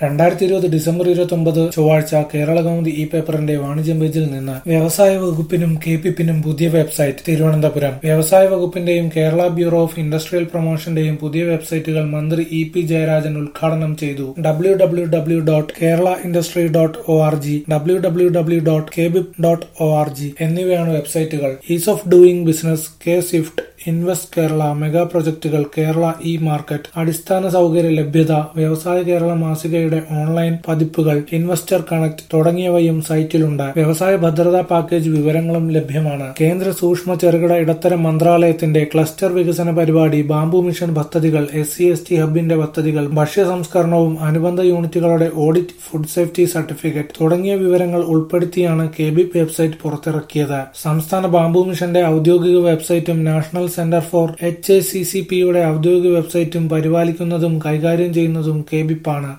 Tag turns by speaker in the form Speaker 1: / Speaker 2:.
Speaker 1: രണ്ടായിരത്തി ഇരുപത് ഡിസംബർ ഇരുപത്തൊമ്പത് ചൊവ്വാഴ്ച കേരള കൗമുദി ഇ പേപ്പറിന്റെ വാണിജ്യം പേജിൽ നിന്ന് വ്യവസായ വകുപ്പിനും കെ പിപ്പിനും പുതിയ വെബ്സൈറ്റ് തിരുവനന്തപുരം വ്യവസായ വകുപ്പിന്റെയും കേരള ബ്യൂറോ ഓഫ് ഇൻഡസ്ട്രിയൽ പ്രൊമോഷന്റെയും പുതിയ വെബ്സൈറ്റുകൾ മന്ത്രി ഇ പി ജയരാജൻ ഉദ്ഘാടനം ചെയ്തു W W W dot Kerala industry dot O R G W W W dot K bip dot O R G എന്നിവയാണ് വെബ്സൈറ്റുകൾ ease of doing business K swift invest Kerala mega പ്രൊജക്ടുകൾ Kerala E market അടിസ്ഥാന സൗകര്യ ലഭ്യത വ്യവസായ കേരള മാസികയുടെ ഓൺലൈൻ പതിപ്പുകൾ ഇൻവെസ്റ്റർ കണക്ട് തുടങ്ങിയവയും സൈറ്റിലുണ്ട് വ്യവസായ ഭദ്രതാ പാക്കേജ് വിവരങ്ങളും ലഭ്യമാണ് കേന്ദ്ര സൂക്ഷ്മ ചെറുകിട ഇടത്തരം മന്ത്രാലയത്തിന്റെ ക്ലസ്റ്റർ വികസന പരിപാടി ബാംബു മിഷൻ പദ്ധതികൾ എസ് സി എസ് ടി ഹബിന്റെ പദ്ധതികൾ ഭക്ഷ്യ സംസ്കരണവും അനുബന്ധ യൂണിറ്റുകളുടെ ഓഡിറ്റ് ഫുഡ് സേഫ്റ്റി സർട്ടിഫിക്കറ്റ് തുടങ്ങിയ വിവരങ്ങൾ ഉൾപ്പെടുത്തിയാണ് കെ ബി വെബ്സൈറ്റ് പുറത്തിറക്കിയത് സംസ്ഥാന ബാംബു മിഷന്റെ ഔദ്യോഗിക വെബ്സൈറ്റും national centre for H A C C പിയുടെ ഔദ്യോഗിക വെബ്സൈറ്റും പരിപാലിക്കുന്നതും കൈകാര്യം ചെയ്യുന്നതും കെ ബിപ്പാണ്